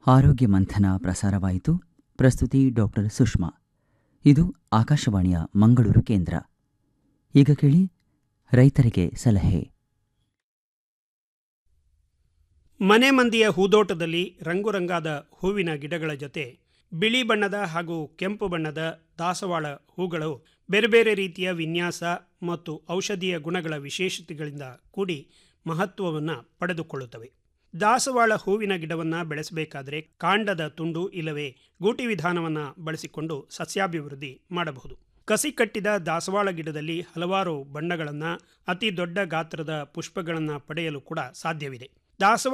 ಆರೋಗ್ಯ ಮಂಥನ ಪ್ರಸಾರವಾಯಿತು ಪ್ರಸ್ತುತಿ ಡಾಕ್ಟರ್ ಸುಷ್ಮಾ ಇದು ಆಕಾಶವಾಣಿಯ ಮಂಗಳೂರು ಕೇಂದ್ರ ಈಗ ಕೇಳಿ ರೈತರಿಗೆ ಸಲಹೆ ಮನೆ ಮಂದಿಯ ಹೂದೋಟದಲ್ಲಿ ರಂಗುರಂಗಾದ ಹೂವಿನ ಗಿಡಗಳ ಜೊತೆ ಬಿಳಿ ಬಣ್ಣದ ಹಾಗೂ ಕೆಂಪು ಬಣ್ಣದ ದಾಸವಾಳ ಹೂಗಳು ಬೇರೆ ಬೇರೆ ರೀತಿಯ ವಿನ್ಯಾಸ ಮತ್ತು ಔಷಧೀಯ ಗುಣಗಳ ವಿಶೇಷತೆಗಳಿಂದ ಕೂಡಿ ಮಹತ್ವವನ್ನು ಪಡೆದುಕೊಳ್ಳುತ್ತವೆ ದಾಸವಾಳ ಹೂವಿನ ಗಿಡವನ್ನು ಬೆಳೆಸಬೇಕಾದರೆ ಕಾಂಡದ ತುಂಡು ಇಲ್ಲವೇ ಗೂಟಿ ವಿಧಾನವನ್ನು ಬಳಸಿಕೊಂಡು ಸಸ್ಯಾಭಿವೃದ್ಧಿ ಮಾಡಬಹುದು ಕಸಿ ಕಟ್ಟಿದ ದಾಸವಾಳ ಗಿಡದಲ್ಲಿ ಹಲವಾರು ಬಣ್ಣಗಳನ್ನು ಅತಿ ದೊಡ್ಡ ಗಾತ್ರದ ಪುಷ್ಪಗಳನ್ನು ಪಡೆಯಲು ಕೂಡ ಸಾಧ್ಯವಿದೆ ದಾಸವಾಳ